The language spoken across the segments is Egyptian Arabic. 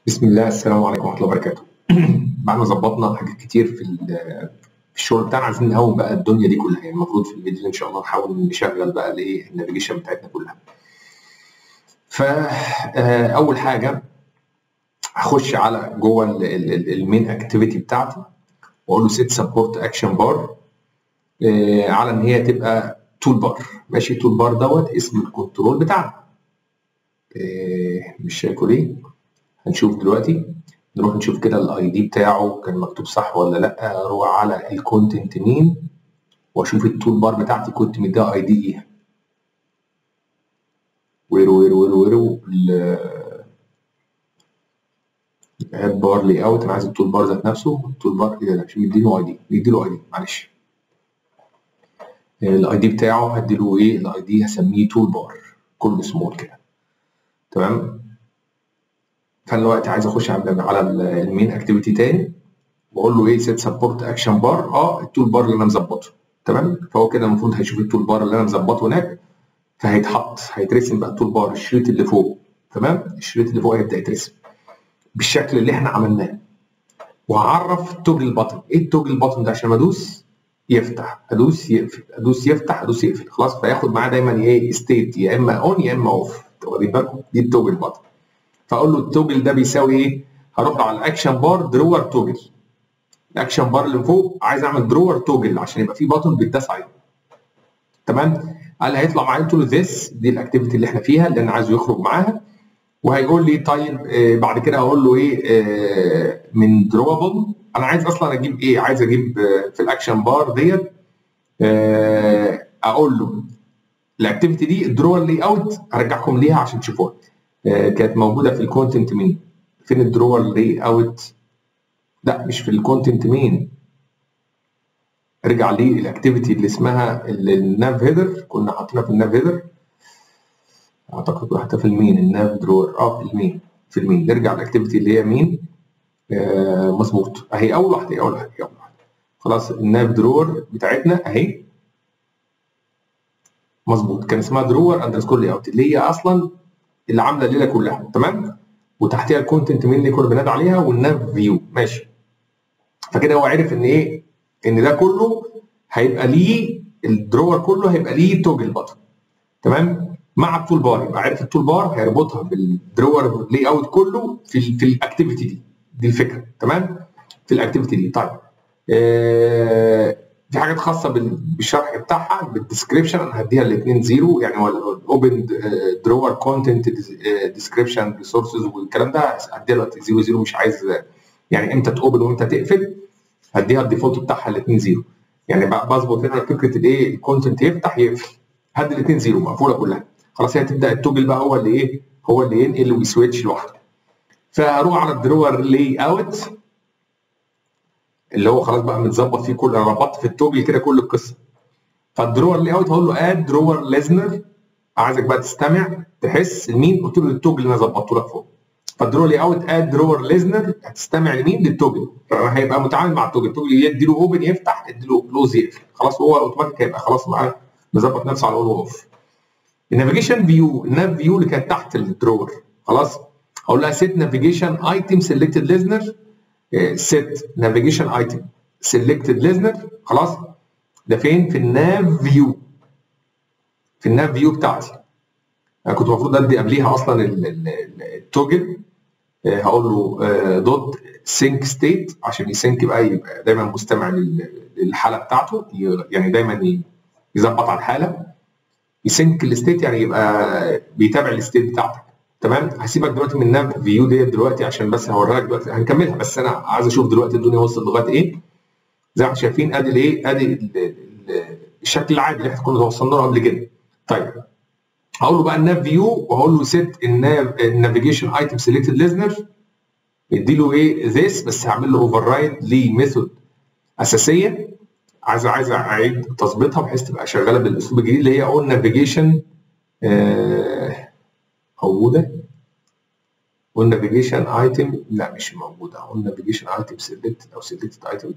بسم الله السلام عليكم ورحمه الله وبركاته بعد ما ظبطنا حاجات كتير في في الشغل بتاعنا عايزين نهون بقى الدنيا دي كلها يعني المفروض في الفيديو ان شاء الله نحاول نشغل بقى الايه النافيجيشن بتاعتنا كلها فاول حاجه هخش على جوه المين اكتيفيتي بتاعتي واقول له سيت سبورت اكشن بار على ان هي تبقى تول بار ماشي تول بار دوت اسم الكنترول بتاعنا مش شايفه ليه هنشوف دلوقتي نروح نشوف كده الاي دي بتاعه كان مكتوب صح ولا لا اروح على الكونتنت مين واشوف التول بار بتاعتي كنت مديها اي دي ايه ويرو ويرو ويرو ويرو اد بار لي اوت انا عايز التول بار ذات نفسه التول بار ايه ده مش مديله اي دي مديله اي دي معلش الاي دي بتاعه هديله ايه الاي دي هسميه تول بار كله سمول كده تمام فانا دلوقتي عايز اخش على على المين اكتيفيتي تاني واقول له ايه سيت سبورت اكشن بار اه التول بار اللي انا مظبطه تمام فهو كده المفروض هيشوف التول بار اللي انا مظبطه هناك فهيتحط هيترسم بقى التول بار الشريط اللي فوق تمام الشريط اللي فوق هيبدا يترسم بالشكل اللي احنا عملناه وهعرف توجل باتن ايه التوجل باتن ده عشان ادوس يفتح ادوس يقفل ادوس يفتح ادوس يقفل خلاص فياخد معاه دايما ايه ستيت يا اما اون يا اما اوف واخدين بالكم دي التوجل باتن فاقول له التوجل ده بيساوي ايه؟ هروح على الاكشن بار درور توجل الاكشن بار اللي فوق عايز اعمل درور توجل عشان يبقى في باتون بيتداس عليه تمام؟ قال هيطلع معايا قلت له ذس دي الاكتيفيتي اللي احنا فيها اللي انا عايزه يخرج معاها وهيقول لي طيب آه بعد كده هقول له ايه آه من دروبل انا عايز اصلا اجيب ايه؟ عايز اجيب آه في الاكشن بار ديت آه اقول له الاكتيفيتي دي الدرور لي اوت هرجعكم ليها عشان تشوفوها كانت موجوده في الكونتنت مين فين الدرور لي اوت لا مش في الكونتنت مين ارجع لي الاكتيفيتي اللي اسمها الناف هيدر كنا حاطينها في الناف هيدر اعتقد حتى في المين الناف درور اه في المين في المين نرجع الاكتيفيتي اللي هي مين آه مظبوط اهي اول واحده اول واحده اول واحده خلاص الناف درور بتاعتنا اهي مظبوط كان اسمها درور اندرسكور لي اوت اللي هي اصلا اللي عامله الليله كلها تمام وتحتها الكونتنت مين اللي كنا بنادي عليها والناف فيو ماشي فكده هو عرف ان ايه ان ده كله هيبقى ليه الدرور كله هيبقى ليه توجل باتن تمام مع التول بار يبقى عارف التول بار هيربطها بالدرور لي اوت كله في ال في الاكتيفيتي دي دي الفكره تمام في الاكتيفيتي دي طيب آه في حاجات خاصه بالشرح بتاعها بالديسكربشن انا هديها الاثنين زيرو يعني هو الاوبن درور كونتنت ديسكربشن ريسورسز والكلام ده هديها دلوقتي زيرو زيرو مش عايز يعني امتى تاوبن وامتى تقفل هديها الديفولت بتاعها الاثنين زيرو يعني بظبط هنا فكره الايه الكونتنت يفتح يقفل هدي الاثنين زيرو مقفوله كلها خلاص هي هتبدا التوجل بقى هو اللي ايه هو اللي ينقل ويسويتش لوحده فاروح على الدرور لي اوت اللي هو خلاص بقى متظبط فيه كل انا ربطت في التوجل كده كل القصه فالدرور لي اوت هقول له اد درور ليزنر عايزك بقى تستمع تحس لمين قلت له التوجل اللي انا ظبطته لك فوق فالدرور لي اوت اد درور ليزنر هتستمع لمين للتوجل فهيبقى متعامل مع التوجل التوجل يدي له اوبن يفتح يدي له كلوز يقفل خلاص هو اوتوماتيك هيبقى خلاص معاه مظبط نفسه على اون واوف النافيجيشن فيو الناف فيو اللي كانت تحت الدرور خلاص هقول لها سيت نافيجيشن ايتم سيلكتد ليزنر set navigation item selected listener خلاص ده فين في الناف فيو في الناف فيو بتاعتي انا كنت المفروض ادي قبليها اصلا التوجل هقول له دوت سينك ستيت عشان يسينك بقى يبقى دايما مستمع للحاله بتاعته يعني دايما يظبط على الحاله يسينك الستيت يعني يبقى بيتابع الستيت بتاعتك تمام هسيبك دلوقتي من الناف فيو ديت دلوقتي عشان بس هوريها لك دلوقتي هنكملها بس انا عايز اشوف دلوقتي الدنيا وصلت لغايه ايه زي ما احنا شايفين ادي الايه ادي الشكل العادي اللي احنا كنا وصلنا له قبل كده طيب هقول له بقى الناف فيو وهقول له سيت الناف النافيجيشن ايتم سيلكتد ليزنر ادي له ايه ذيس بس هعمل له اوفر رايد لميثود اساسيه عايز عايز اعيد تظبيطها بحيث تبقى شغاله بالاسلوب الجديد اللي هي اون نافيجيشن آه موجوده والنافيجيشن ايتم لا مش موجوده والنافيجيشن ايتم سيلكتد او سيلكتد ايتم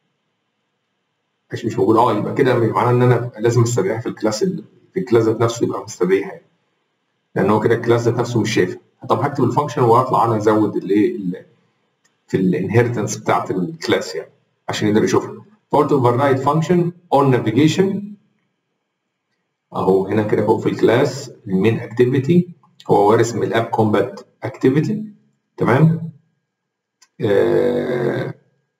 مش مش موجوده اه يبقى كده معناه ان انا لازم استدعيها في الكلاس في الكلاس ذات نفسه يبقى مستدعيها لان هو كده الكلاس ذات نفسه مش شايفها طب هكتب الفانكشن واطلع انا ازود الايه في الانهيرتنس بتاعت الكلاس يعني عشان يقدر يشوفها فقلت override function on navigation اهو هنا كده فوق في الكلاس المين اكتيفيتي هو وارث من الاب كومبات اكتيفيتي تمام آه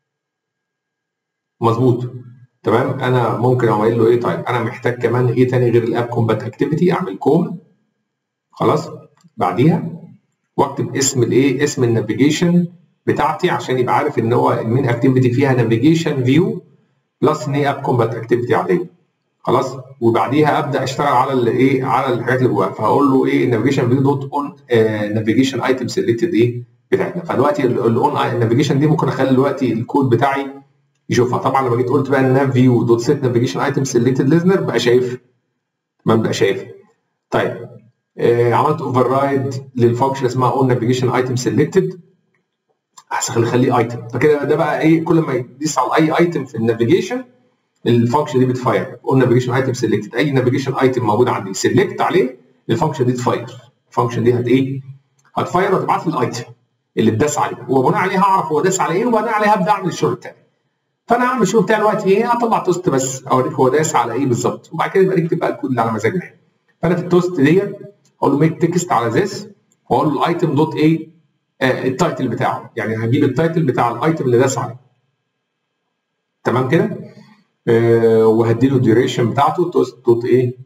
مظبوط تمام انا ممكن اقوم قايل له ايه طيب انا محتاج كمان ايه تاني غير الاب كومبات اكتيفيتي اعمل كوم خلاص بعديها واكتب اسم الايه اسم النافيجيشن بتاعتي عشان يبقى عارف ان هو المين اكتيفيتي فيها نافيجيشن فيو بلس ان هي اب كومبات اكتيفيتي عاديه خلاص وبعديها ابدا اشتغل على الايه على الحاجات اللي جواها فهقول له ايه نافيجيشن فيو دوت اون نافيجيشن ايتم سيلكتد ايه بتاعتنا فدلوقتي الاون نافيجيشن دي ممكن اخلي دلوقتي الكود بتاعي يشوفها طبعا لما جيت قلت بقى الناف فيو دوت سيت نافيجيشن ايتم سيلكتد ليزنر بقى شايف تمام بقى شايف طيب آه عملت اوفر رايد للفانكشن اسمها اون نافيجيشن ايتم سيلكتد هخليه ايتم فكده ده بقى ايه كل ما يدوس على اي ايتم في النافيجيشن الفانكشن دي بتفاير اون نافيجيشن ايتم سيلكتد اي نافيجيشن ايتم موجود عندي سيلكت عليه الفانكشن دي تفاير الفانكشن دي هت ايه هتفاير وتبعت لي الايتم اللي اتداس عليه وبناء عليه هعرف هو داس على ايه وبناء عليه هبدا اعمل الشغل بتاعي فانا هعمل الشغل بتاعي دلوقتي ايه هطلع توست بس اوريك هو داس على ايه بالظبط وبعد كده يبقى نكتب بقى الكود اللي على مزاجنا فانا في التوست ديت اقول له ميك تكست على ذس واقول له الايتم دوت ايه آه التايتل بتاعه يعني هجيب التايتل بتاع الايتم اللي داس عليه تمام كده آه وهدي له الديوريشن بتاعته توست دوت ايه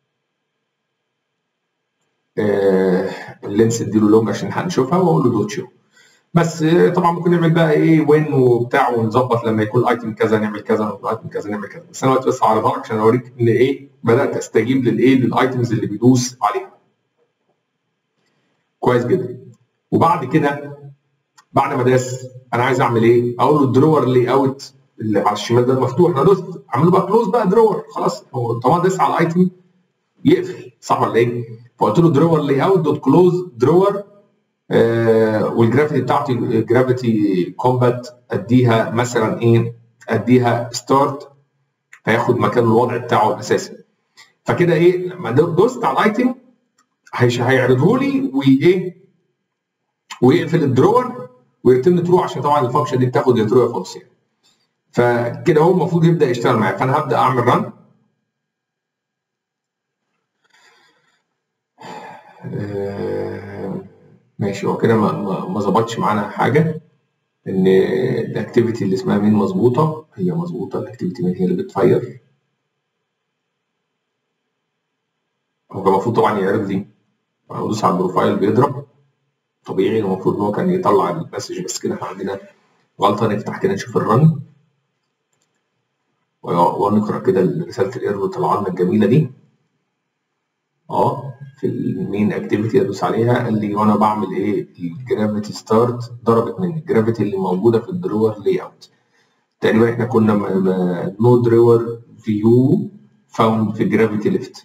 آه اللينس اديله لونج عشان هنشوفها واقول له دوت شو بس طبعا ممكن نعمل بقى ايه وين وبتاع ونظبط لما يكون الايتم كذا نعمل كذا الايتم كذا نعمل كذا بس انا دلوقتي بس هعرضها لك عشان اوريك ان ايه بدات استجيب للايه للايتمز اللي بيدوس عليها كويس جدا وبعد كده بعد ما داس انا عايز اعمل ايه؟ اقول له الدرور لي اوت اللي على الشمال ده مفتوح انا دوست اعمل له بقى كلوز بقى درور خلاص هو طالما داس على الايتم يقفل صح ولا ايه؟ فقلت له درور لي اوت دوت كلوز درور آه والجرافيتي بتاعتي جرافيتي كومبات اديها مثلا ايه؟ اديها ستارت هياخد مكان الوضع بتاعه الاساسي فكده ايه لما دوست على الايتم هيعرضه لي وايه ويقفل الدرور ويرتم ترو عشان طبعا الفانكشن دي بتاخد يا ترو يا فولس يعني فكده هو المفروض يبدا يشتغل معايا فانا هبدا اعمل رن آه ماشي هو كده ما ما ظبطش معانا حاجه ان الاكتيفيتي اللي اسمها مين مظبوطه هي مظبوطه الاكتيفيتي مين هي اللي بتفاير هو المفروض طبعا يعرف دي انا بدوس على البروفايل بيضرب طبيعي المفروض ان هو كان يطلع المسج بس كده احنا عندنا غلطه نفتح كده نشوف الرن ونقرا كده رساله الايرور اللي طالعه لنا الجميله دي اه في المين اكتيفيتي ادوس عليها قال لي وانا بعمل ايه الجرافيتي ستارت ضربت مني الجرافيتي اللي موجوده في الدرور لاي اوت تقريبا احنا كنا نو درور فيو فاوند في جرافيتي ليفت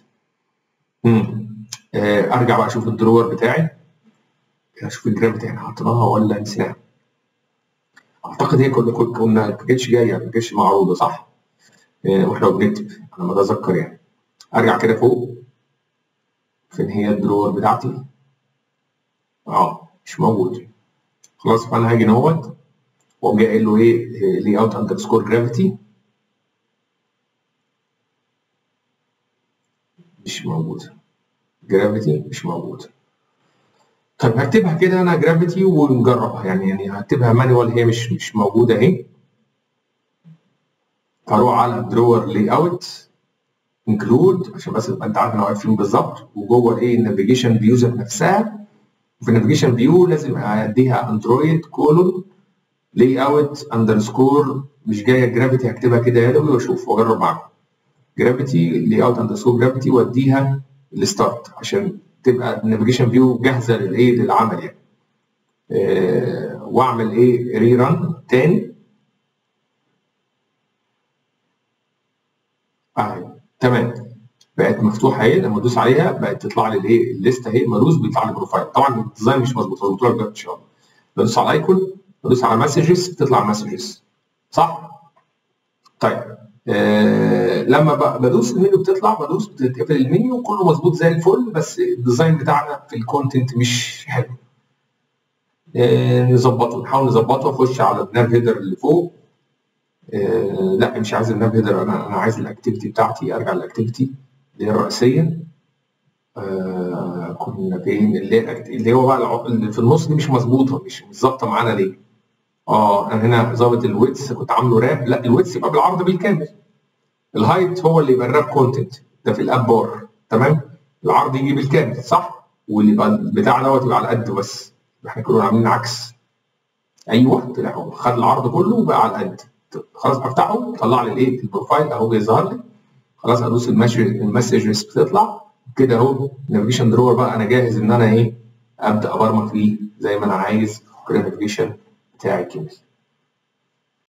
ارجع بقى اشوف الدرور بتاعي اشوف الجرافيتي احنا حطيناها ولا نسيناها اعتقد هي كنا كنا ما كانتش جايه ما كانتش معروضه صح واحنا بنكتب انا ما اتذكر يعني ارجع كده فوق فين هي الدرور بتاعتي اه مش موجود خلاص فانا هاجي نوت واقوم جاي قايل له ايه لي اوت اندرسكور جرافيتي مش موجود جرافيتي مش موجود طيب هكتبها كده انا جرافيتي ونجربها يعني يعني هكتبها مانوال هي مش مش موجوده اهي هروح على درور لاي اوت انكلود عشان بس تبقى انت عارف انا واقف فين بالظبط وجوه الايه النافيجيشن فيو ذات نفسها وفي النافيجيشن فيو لازم اديها اندرويد كولون لاي اوت اندرسكور مش جايه جرافيتي هكتبها كده يدوي واشوف واجرب معاكم جرافيتي لاي اوت اندرسكور جرافيتي واديها الستارت عشان تبقى النافيجيشن فيو جاهزه للايه للعمل يعني آه واعمل ايه ري ران تاني آه. تمام بقت مفتوحه اهي لما ادوس عليها بقت تطلع لي الايه الليست اهي مدوس بيطلع لي بروفايل طبعا الديزاين مش مظبوط هظبط لك ده ان شاء الله بدوس على الايكون بدوس على مسجز تطلع مسجز صح؟ طيب آه لما ب- بدوس المنيو بتطلع بدوس بتتقفل المنيو كله مظبوط زي الفل بس الديزاين بتاعنا في الكونتنت مش حلو آه نظبطه نحاول نظبطه اخش على الناف هيدر اللي فوق آه لا مش عايز الناف هيدر انا انا عايز الاكتيفيتي بتاعتي ارجع للاكتيفيتي اللي هي الرئيسيه آه كنا فين اللي هي اللي هو بقى الع- اللي في النص دي مش مظبوطه مش مش ظابطه معانا ليه؟ اه انا هنا ظابط الويتس كنت عامله راب لا الويتس يبقى بالعرض بالكامل الهايت هو اللي يبقى الراب كونتنت ده في الاب بار تمام العرض يجي بالكامل صح واللي يبقى البتاع دوت يبقى على قد بس احنا كنا عاملين عكس ايوه طلع هو خد العرض كله وبقى على القد خلاص افتحه طلع لي الايه البروفايل اهو بيظهر لي خلاص ادوس المسج المسجز بتطلع كده اهو نافيجيشن درور بقى انا جاهز ان انا ايه ابدا ابرمج فيه زي ما انا عايز النافيجيشن بتاعي كامل